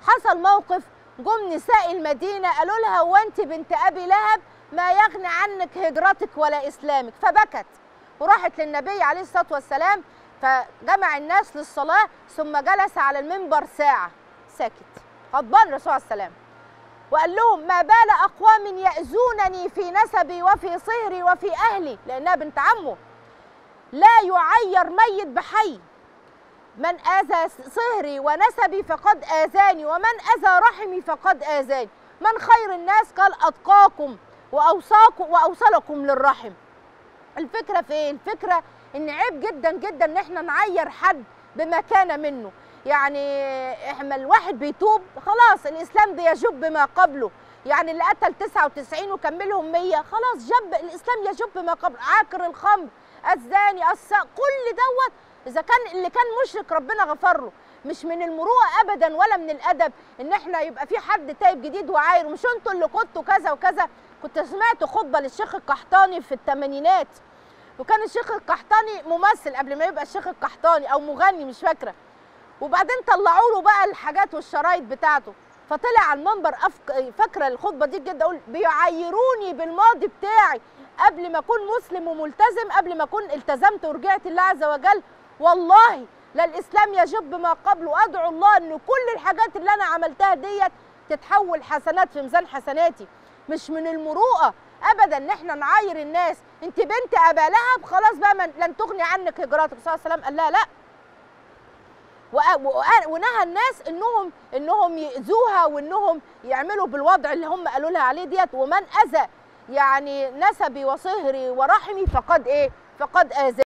حصل موقف جم نساء المدينه قالوا لها هو انت بنت ابي لهب ما يغني عنك هجرتك ولا اسلامك فبكت وراحت للنبي عليه الصلاه والسلام فجمع الناس للصلاه ثم جلس على المنبر ساعه ساكت غضبان الرسول عليه السلام وقال لهم ما بال اقوام ياذونني في نسبي وفي صهري وفي اهلي لانها بنت عمه لا يعير ميت بحي من اذى صهري ونسبي فقد اذاني ومن اذى رحمي فقد اذاني من خير الناس قال اتقاكم واوصاكم واوصلكم للرحم الفكره في ايه الفكره ان عيب جدا جدا ان احنا نعير حد بما كان منه يعني احنا الواحد بيتوب خلاص الاسلام بيجب ما قبله يعني اللي قتل 99 وكملهم 100 خلاص جب الاسلام يجب ما قبل عاكر الخمر الزاني الساق كل دوت اذا كان اللي كان مشرك ربنا غفر له مش من المروءه ابدا ولا من الادب ان احنا يبقى في حد تايب جديد وعاير مش انتوا اللي كنتوا كذا وكذا كنت سمعت خطبه للشيخ القحطاني في الثمانينات وكان الشيخ القحطاني ممثل قبل ما يبقى الشيخ القحطاني او مغني مش فاكره وبعدين طلعوا له بقى الحاجات والشرايط بتاعته فطلع على المنبر أفك... فاكره الخطبه دي جدا اقول بيعايروني بالماضي بتاعي قبل ما اكون مسلم وملتزم قبل ما اكون التزمت ورجعت الله عز وجل والله لا الاسلام يجب ما قبله وادعو الله ان كل الحاجات اللي انا عملتها ديت تتحول حسنات في ميزان حسناتي مش من المروءه ابدا ان احنا نعاير الناس انت بنت ابا لهب خلاص بقى من لن تغني عنك هجرتك صلى الله عليه وسلم قال لها لا ونهى الناس انهم انهم ياذوها وانهم يعملوا بالوضع اللي هم قالوا لها عليه ديت ومن اذى يعني نسبي وصهري ورحمي فقد ايه فقد اذى